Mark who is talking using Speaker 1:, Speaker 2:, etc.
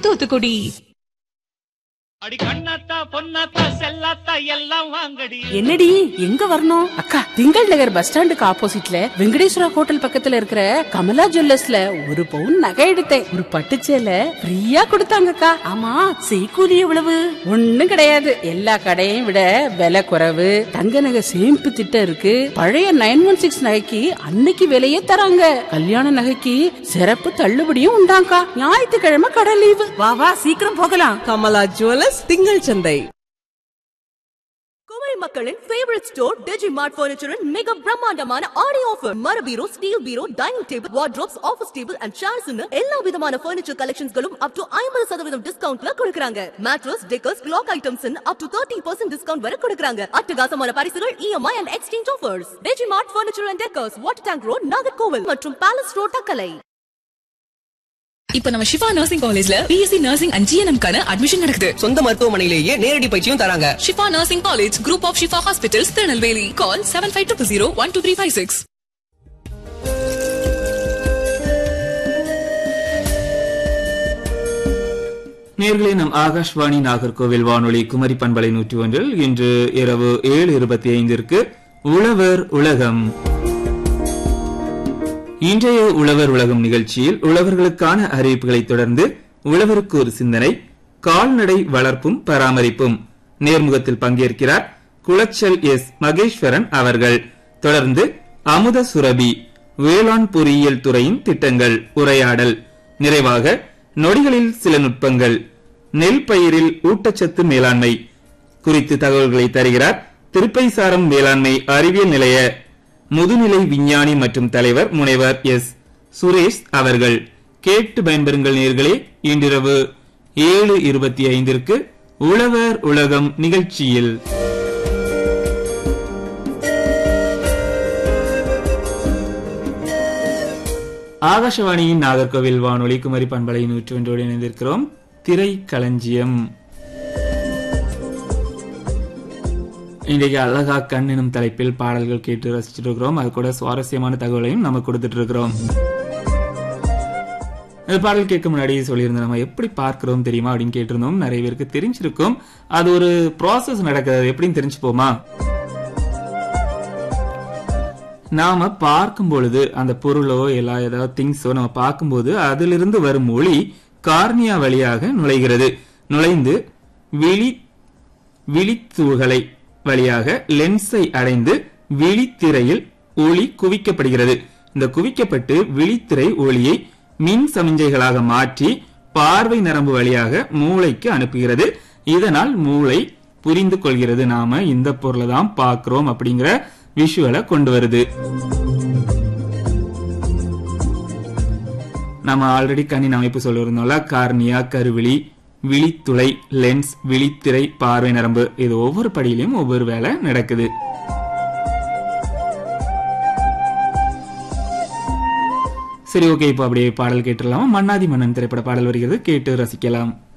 Speaker 1: தூத்துக்குடி
Speaker 2: அடி கண்ணாத்தா பொன்னாத்தா செல்லாத்தா எல்லாம் வாங்கடி
Speaker 3: என்னடி எங்க வரணும் அக்கா திங்கள் நகர் பஸ் ஸ்டாண்டுக்கு ஆப்போசிட்ல வெங்கடேஸ்வரா ஹோட்டல் பக்கத்துல இருக்கிற கமலா ஜுவல்லர்ஸ்ல ஒரு பவுன் நகை எடுத்தேன் ஒரு பட்டுச்சேல ஃப்ரீயா கொடுத்தாங்கக்கா ஆமா செய்கூலி எவ்வளவு ஒண்ணும் கிடையாது எல்லா கடையும் விட விலை குறைவு தங்க நகை சேமிப்பு திட்டம் இருக்கு பழைய நைன் ஒன் சிக்ஸ் நகைக்கு அன்னைக்கு விலையே தராங்க கல்யாண நகைக்கு சிறப்பு தள்ளுபடியும் உண்டாங்கா ஞாயிற்றுக்கிழமை கடை லீவு
Speaker 4: வா வா சீக்கிரம் போகலாம் கமலா ஜுவல்லர்ஸ் திங்கள் சந்தை
Speaker 5: குமரி மக்களின் ஃபேவரட் ஸ்டோர் டிஜி மார்ட் பர்னிச்சரின் மிக பிரம்மாண்டமான ஆடி ஆஃபர் மர bureau steel bureau dining table wardrobes office table and chairs எல்லா விதமான பர்னிச்சர் கலெக்ஷன்ஸ்களும் அப் டு ஐம்பது சதவீதம் டிஸ்கவுண்ட்ல கொடுக்கறாங்க mattress decors clock items up to thirty percent discount வரை கொடுக்கறாங்க அட்டகாசமான பரிசுகள் EMI and exchange offers DG mart furniture and decors water tank road Nagercoil மற்றும் பேலஸ் ரோட் தக்கலை
Speaker 6: இப்ப நம்ம சிவா நர்சிங் காலேஜ்ல பிஎஸ்சி நர்சிங் அண்ட் ஜிஎன்எம் கான அட்மிஷன் நடக்குது
Speaker 7: சொந்த மருத்துவமனையிலேயே நேரடி பயிற்சியும் தராங்க
Speaker 6: Shifa nursing college group of Shifa hospitals Tirunelveli call seven five two zero one two three five six
Speaker 8: நேர்களே நம் ஆகாஷ்வாணி நாகர்கோவில் வானொலி குமரி பண்பலை நூற்றி ஒன்றில் இன்று இரவு ஏழு இருபத்தி ஐந்திற்கு உழவர் உலகம் இன்றைய உழவர் உலகம் நிகழ்ச்சியில் உழவர்களுக்கான அறிவிப்புகளை தொடர்ந்து உழவருக்கு ஒரு சிந்தனை கால்நடை வளர்ப்பும் பராமரிப்பும் நேர்முகத்தில் பங்கேற்கிறார் குளச்சல் எஸ் மகேஸ்வரன் அவர்கள் தொடர்ந்து அமுத சுரபி வேளாண் பொறியியல் துறையின் திட்டங்கள் உரையாடல் நிறைவாக நொடிகளில் சில நுட்பங்கள் நெல் பயிரில் ஊட்டச்சத்து மேலாண்மை குறித்து தகவல்களை தருகிறார் திருப்பைசாரம் வேளாண்மை அறிவியல் நிலைய முதுநிலை விஞ்ஞானி மற்றும் தலைவர் முனைவர் எஸ் சுரேஷ் அவர்கள் கேட்டு பயன்பெறுங்கள் நேர்களே இன்றிரவு ஏழு இருபத்தி ஐந்திற்கு உழவர் உலகம் நிகழ்ச்சியில் ஆகாஷவாணியின் நாகர்கோவில் வானொலி குமரி பண்பலை நூற்றி ஒன்றோடு இணைந்திருக்கிறோம் திரை களஞ்சியம் இன்றைக்கு அழகா கண் எனும் தலைப்பில் பாடல்கள் கேட்டு ரசிச்சுட்டு இருக்கிறோம் அது கூட சுவாரஸ்யமான தகவலையும் நம்ம கொடுத்துட்டு இருக்கிறோம் இந்த பாடல் கேட்க முன்னாடி சொல்லியிருந்தோம் நம்ம எப்படி பார்க்கிறோம் தெரியுமா அப்படின்னு கேட்டிருந்தோம் நிறைய பேருக்கு தெரிஞ்சிருக்கும் அது ஒரு ப்ராசஸ் நடக்குது எப்படின்னு தெரிஞ்சுப்போமா நாம பார்க்கும் பொழுது அந்த பொருளோ எல்லா ஏதாவது திங்ஸோ நம்ம பார்க்கும்போது அதிலிருந்து வரும் ஒளி கார்னியா வழியாக நுழைகிறது நுழைந்து விழி விழித்தூகளை வழியாக லென்ஸை அடைந்து விழித்திரையில் ஒளி குவிக்கப்படுகிறது இந்த குவிக்கப்பட்டு விழித்திரை ஒளியை மின் சமிஞ்சைகளாக மாற்றி பார்வை நரம்பு வழியாக மூளைக்கு அனுப்புகிறது இதனால் மூளை புரிந்து கொள்கிறது நாம இந்த பொருளை தான் பார்க்கிறோம் அப்படிங்கிற விஷுவலை கொண்டு வருது நம்ம ஆல்ரெடி கண்ணின் அமைப்பு சொல்லியிருந்தோம்ல கார்னியா கருவிழி விழித்துளை லென்ஸ் விழித்திரை பார்வை நரம்பு இது ஒவ்வொரு படியிலையும் ஒவ்வொரு வேலை நடக்குது சரி ஓகே இப்போ அப்படியே பாடல் கேட்டுடலாமா மன்னாதி மன்னன் திரைப்பட பாடல் வருகிறது கேட்டு ரசிக்கலாம்